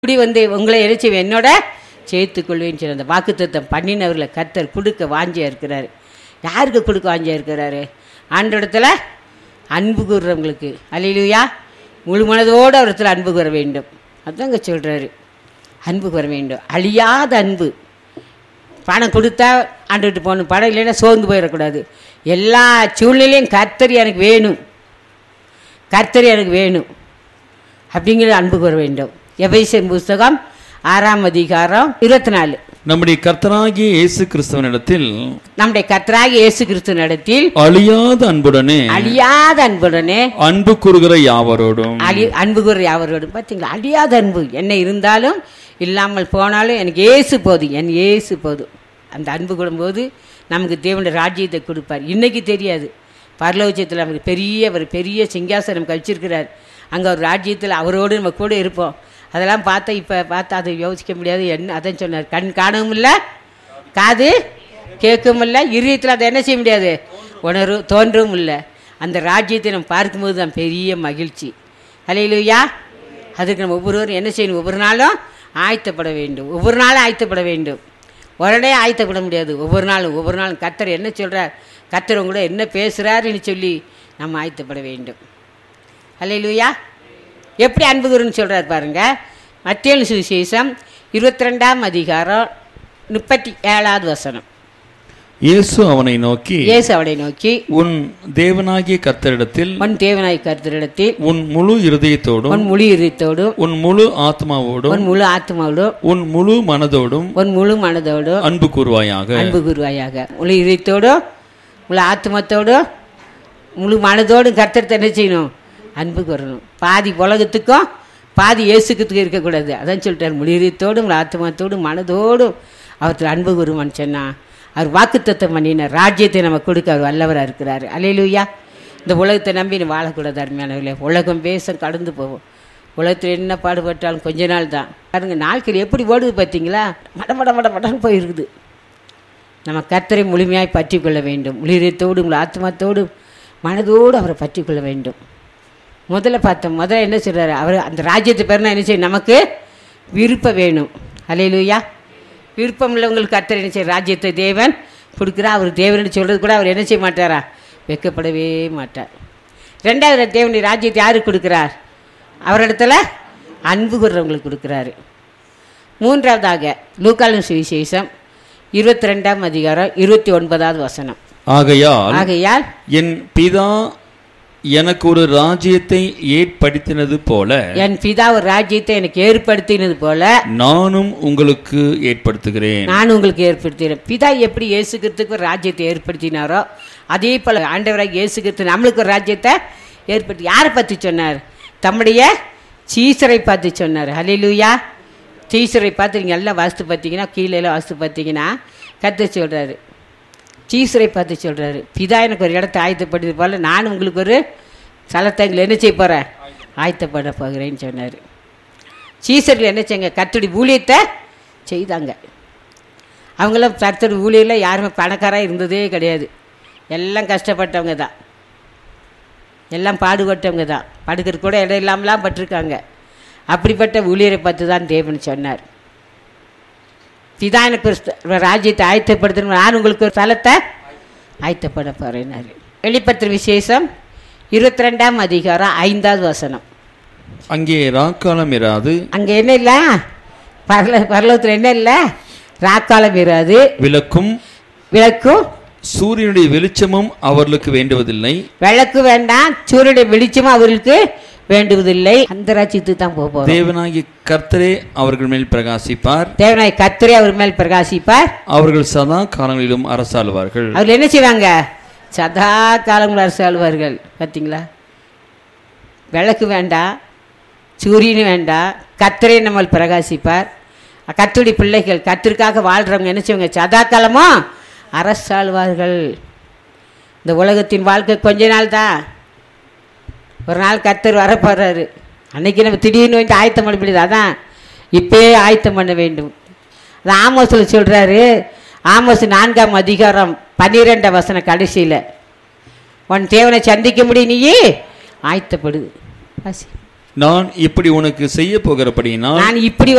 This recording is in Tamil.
இப்படி வந்து உங்களை இறைச்சி என்னோட சேர்த்துக்கொள்வேன்னு சொல்லி அந்த வாக்குத்தத்தம் பண்ணினவர்களை கத்தர் கொடுக்க வாஞ்சியா இருக்கிறாரு யாருக்கு கொடுக்க வாஞ்சியா இருக்கிறாரு ஆண்டோடத்துல அன்பு கூறுறவங்களுக்கு அல்லையிலுயா முழு மனதோடு அவரத்தில் அன்பு கூற வேண்டும் அதாங்க சொல்கிறாரு அன்பு கூற வேண்டும் அழியாத அன்பு பணம் கொடுத்தா ஆண்டுகிட்டு போகணும் பணம் இல்லைன்னா சோர்ந்து போயிடக்கூடாது எல்லா சூழ்நிலையும் கர்த்தர் எனக்கு வேணும் கர்த்தர் எனக்கு வேணும் அப்படிங்கிற அன்பு கூற வேண்டும் எபேசியன் புஸ்தகம் ஆறாம் அதிகாரம் இருபத்தி நாலு நம்முடைய கர்த்தராகிய இயேசு கிறிஸ்துவனிடத்தில் நம்முடைய கர்த்தராகிய இயேசு கிறிஸ்து நடத்தில் அழியாத அன்புடனே அழியாத அன்புடனே அன்பு கூறுகிற யாவரோடும் அழி அன்பு கூற யாவரோடும் பார்த்தீங்களா அழியாத அன்பு என்ன இருந்தாலும் இல்லாமல் போனாலும் எனக்கு ஏசு போதும் என் ஏசு போதும் அந்த அன்பு கூடும்போது நமக்கு தேவனுடைய ராஜ்யத்தை கொடுப்பார் இன்னைக்கு தெரியாது பரலோச்சத்தில் நமக்கு பெரிய ஒரு பெரிய சிங்காசனம் கழிச்சிருக்கிறார் அங்கே ஒரு ராஜ்யத்தில் அவரோடு நம்ம கூட இருப்போம் அதெல்லாம் பார்த்தா இப்போ பார்த்தா அதை யோசிக்க முடியாது என்ன அதான் சொன்னார் கண் காணவும் இல்லை காது கேட்கவும் இல்லை இருதயத்தில் அதை என்ன செய்ய முடியாது உணர்வு தோன்றவும் இல்லை அந்த ராஜ்யத்தை நம்ம பார்க்கும்போது தான் பெரிய மகிழ்ச்சி அலையிலுயா அதுக்கு நம்ம ஒவ்வொருவரும் என்ன செய்யணும் ஒவ்வொரு நாளும் ஆயத்தப்பட வேண்டும் ஒவ்வொரு நாளும் ஆயத்தப்பட வேண்டும் உடனே ஆயத்தப்பட முடியாது ஒவ்வொரு நாளும் ஒவ்வொரு நாளும் கத்தர் என்ன சொல்கிறார் கத்தர் உங்களோட என்ன பேசுகிறாருன்னு சொல்லி நம்ம ஆயத்தப்பட வேண்டும் அல்லையிலுயா எப்படி அன்புகுருன்னு சொல்கிறார் பாருங்க மத்திய சுவிசேஷம் இருபத்தி ரெண்டாம் அதிகாரம் முப்பத்தி ஏழாவது வசனம் இயேசு அவனை நோக்கி இயேசு அவளை நோக்கி உன் தேவனாகிய கர்த்தரிடத்தில் உன் தேவனாய் கருத்தரிடத்தில் உன் முழு இருதயத்தோடும் உன் முழு இருத்தோடும் உன் முழு ஆத்மாவோடும் உன் முழு ஆத்மாவோடும் உன் முழு மனதோடும் உன் முழு மனதோடும் அன்பு கூறுவாயாக அன்பு கூறுவாயாக முழு இதயத்தோடும் முழு ஆத்மத்தோடும் முழு மனதோடும் கர்த்தரத்தை என்ன செய்யணும் அன்பு கூறணும் பாதி உலகத்துக்கும் பாதி இயேசுக்கு இருக்கக்கூடாது அதான் சொல்லிட்டார் முழு இதயத்தோடும் முழு ஆத்மத்தோடும் மனதோடும் அவர்த்தில் அன்பு கூறுவான்னு சொன்னா அவர் வாக்குத்தத்தம் பண்ணின ராஜ்யத்தை நம்ம கொடுக்க அவர் வல்லவராக இருக்கிறாரு அலையிலுயா இந்த உலகத்தை நம்பி நீ வாழக்கூடாது அருமையானவர்களே உலகம் பேச கடந்து போவோம் உலகத்தில் என்ன பாடுபட்டாலும் கொஞ்ச நாள் தான் பாருங்க நாட்கள் எப்படி ஓடுது பார்த்தீங்களா மட மட மட மடன்னு போயிருக்குது நம்ம கர்த்தரை முழுமையாய் பற்றி கொள்ள வேண்டும் உளிரத்தோடு உங்கள் ஆத்மாத்தோடு மனதோடு அவரை பற்றி கொள்ள வேண்டும் முதல்ல பார்த்தோம் முதல்ல என்ன சொல்கிறாரு அவர் அந்த ராஜ்யத்தை பேர்னா என்ன செய்யும் நமக்கு விருப்பம் வேணும் அலையிலுயா விருப்பம் உள்ளவங்களுக்கு கர்த்தர் என்ன செய்ய ராஜ்யத்தை தேவன் கொடுக்குறா அவர் தேவன் சொல்கிறது கூட அவர் என்ன செய்ய மாட்டாரா வெட்கப்படவே மாட்டார் ரெண்டாவது தேவனுடைய ராஜ்யத்தை யாருக்கு கொடுக்குறார் அவரிடத்துல அன்பு கூறுறவங்களுக்கு கொடுக்குறாரு மூன்றாவதாக லூக்காலும் சுவிசேஷம் இருபத்தி ரெண்டாம் அதிகாரம் இருபத்தி ஒன்பதாவது வசனம் ஆகையால் ஆகையால் என் பிதா எனக்கு ஒரு ராஜ்யத்தை ஏற்படுத்தினது போல என் பிதா ஒரு ராஜ்யத்தை எனக்கு ஏற்படுத்தினது போல நானும் உங்களுக்கு ஏற்படுத்துகிறேன் நான் உங்களுக்கு ஏற்படுத்தினேன் பிதா எப்படி இயேசுக்கிறதுக்கு ஒரு ராஜ்யத்தை ஏற்படுத்தினாரோ அதே போல ஆண்டவராக இயேசுக்கிறது நம்மளுக்கு ஒரு ராஜ்யத்தை ஏற்படுத்தி யாரை பற்றி சொன்னார் தம்முடைய சீசரை பார்த்து சொன்னார் ஹலிலூயா சீசரை பார்த்து நீங்கள் எல்லாம் வாஸ்து பார்த்தீங்கன்னா கீழே எல்லாம் வாஸ்து பார்த்தீங்கன்னா கற்று சொல்கிறாரு சீசரை பார்த்து சொல்கிறாரு பிதா எனக்கு ஒரு இடத்த ஆயத்தப்படுது போல நான் உங்களுக்கு ஒரு சலத்தங்களை என்ன செய்ய போகிறேன் ஆயத்தப்பட போகிறேன்னு சொன்னார் சீசர்கள் என்ன செய்யுங்க கத்துடி ஊழியத்தை செய்தாங்க அவங்களாம் கர்த்தர் ஊழியரில் யாருமே பணக்காராக இருந்ததே கிடையாது எல்லாம் கஷ்டப்பட்டவங்க தான் எல்லாம் பாடுபட்டவங்க தான் படுக்கிற கூட இடம் இல்லாமலாம் பட்டிருக்காங்க அப்படிப்பட்ட ஊழியரை பார்த்து தான் தேவன் சொன்னார் பிதா எனக்கு ஒரு ஸ்த- ஒரு ராஜ்யத்தை ஆயத்தப்படுத்தணும் நான் உங்களுக்கு ஒரு தலத்தை ஆயத்தப்பட போகிறேன்னாரு வெளிப்பத்திர விசேஷம் இருபத்தி ரெண்டாம் அதிகாரம் ஐந்தாவது வசனம் அங்கே ராக்காலம் இராது அங்கே என்ன இல்லை பரல பரலோகத்தில் என்ன இல்லை ராக்காலம் இராது விளக்கும் விளக்கும் சூரியனுடைய வெளிச்சமும் அவர்களுக்கு வேண்டுவதில்லை விளக்கு வேண்டாம் சூரியனுடைய வெளிச்சமும் அவர்களுக்கு வேண்டுவதில்லை அந்த ராஜ்யத்துக்கு தான் போக போகிறோம் தேவனாகிய கர்த்தரே அவர்கள் மேல் பிரகாசிப்பார் தேவனாய் கத்திரை அவர் மேல் பிரகாசிப்பார் அவர்கள் சதா காலங்களிலும் அரசாளுவார்கள் அவர் என்ன செய்வாங்க சதா காலங்கள் அரசாழ்வார்கள் பார்த்தீங்களா விளக்கு வேண்டாம் சூரியன் வேண்டாம் கத்திரை நம்ம பிரகாசிப்பார் கத்துடி பிள்ளைகள் கத்திற்காக வாழ்கிறவங்க என்ன செய்வாங்க சதா காலமும் அரசாழ்வார்கள் இந்த உலகத்தின் வாழ்க்கை கொஞ்ச நாள் தான் ஒரு நாள் கத்தர் வரப்போறாரு அன்னைக்கு நம்ம திடீர்னு வந்து ஆயத்தம் பண்ண முடியாது அதான் இப்பயே ஆயத்தம் பண்ண வேண்டும் அது ஆமோஸில் சொல்கிறாரு ஆமோஸ் நான்காம் அதிகாரம் பன்னிரெண்டாம் வசனம் கடைசியில் உன் தேவனை சந்திக்க முடியும் நீயே ஆயத்தப்படுது வாசி நான் இப்படி உனக்கு செய்ய போகிறபடியினால் நான் இப்படி